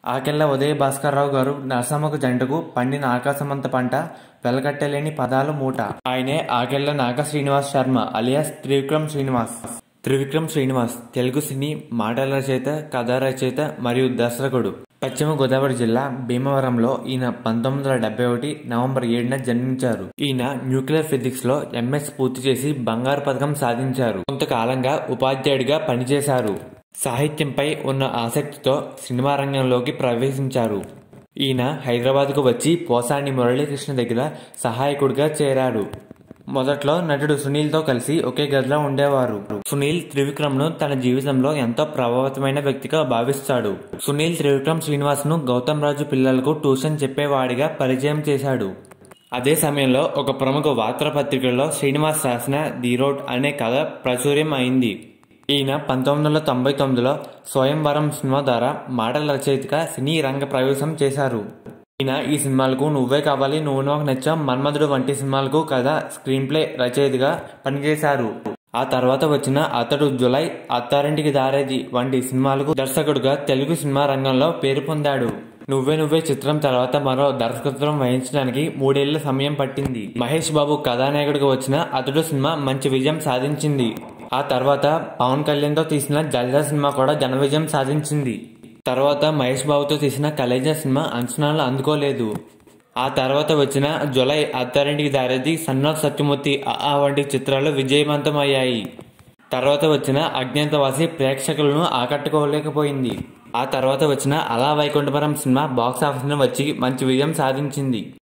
ఆకెళ్ల ఉదయ భాస్కర్రావు గారు నరసమ్మకు జంటకు పండిన ఆకాశమంత పంట వెలకట్టలేని పదాలు మూట ఆయనే ఆకెళ్ల నాగ శ్రీనివాస్ శర్మ అలియాస్ త్రివిక్రమ్ శ్రీనివాస్ త్రివిక్రమ్ శ్రీనివాస్ తెలుగు సినీ మాటల రచయిత కథా రచయిత మరియు దర్శకుడు పశ్చిమ గోదావరి జిల్లా భీమవరంలో ఈయన పంతొమ్మిది వందల డెబ్బై ఒకటి నవంబర్ ఏడున జన్మించారు ఈయన న్యూక్లియర్ ఫిజిక్స్ లో ఎంఎస్ పూర్తి చేసి బంగారు పథకం సాధించారు కొంతకాలంగా ఉపాధ్యాయుడిగా పనిచేశారు సాహిత్యంపై ఉన్న ఆసక్తితో సినిమా రంగంలోకి ప్రవేశించారు ఈయన హైదరాబాద్కు వచ్చి పోసాని మురళీకృష్ణ దగ్గర సహాయకుడిగా చేరారు మొదట్లో నటుడు సునీల్తో కలిసి ఒకే గదిలో ఉండేవారు సునీల్ త్రివిక్రమ్ను తన జీవితంలో ఎంతో ప్రభావితమైన వ్యక్తిగా భావిస్తాడు సునీల్ త్రివిక్రమ్ శ్రీనివాస్ ను గౌతమ్ రాజు పిల్లలకు ట్యూషన్ చెప్పేవాడిగా పరిచయం చేశాడు అదే సమయంలో ఒక ప్రముఖ వార్తాపత్రికల్లో శ్రీనివాస్ రాసిన ది రోడ్ అనే కథ ప్రాచుర్యం అయింది ఈయన పంతొమ్మిది వందల తొంభై తొమ్మిదిలో స్వయంవరం సినిమా ద్వారా మాటల రచయితగా సినీ రంగ ప్రవేశం చేశారు ఈయన ఈ సినిమాలకు నువ్వే కావాలి నువ్వు నాకు నచ్చాం మన్మధుడు వంటి సినిమాలకు కథ స్క్రీన్ ప్లే రచయితగా పనిచేశారు ఆ తర్వాత వచ్చిన అతడు జులై అత్తారింటికి దారేది వంటి సినిమాలకు దర్శకుడుగా తెలుగు సినిమా రంగంలో పేరు పొందాడు నువ్వే నువ్వే చిత్రం తర్వాత మరో దర్శకత్వం వహించడానికి మూడేళ్ల సమయం పట్టింది మహేష్ బాబు కథానాయకుడిగా వచ్చిన అతడు సినిమా మంచి విజయం సాధించింది ఆ తర్వాత పవన్ కళ్యాణ్తో తీసిన జల్దా సినిమా కూడా ఘన విజయం సాధించింది తర్వాత మహేష్ బాబుతో తీసిన కలేజా సినిమా అంచనాలు అందుకోలేదు ఆ తర్వాత వచ్చిన జులై అత్తారింటికి దారేది సన్నాఫ్ సత్యమూర్తి ఆ వంటి చిత్రాలు విజయవంతమయ్యాయి తర్వాత వచ్చిన అజ్ఞాతవాసి ప్రేక్షకులను ఆకట్టుకోలేకపోయింది ఆ తర్వాత వచ్చిన అలా వైకుంఠపురం సినిమా బాక్స్ ఆఫీస్ను వచ్చి మంచి విజయం సాధించింది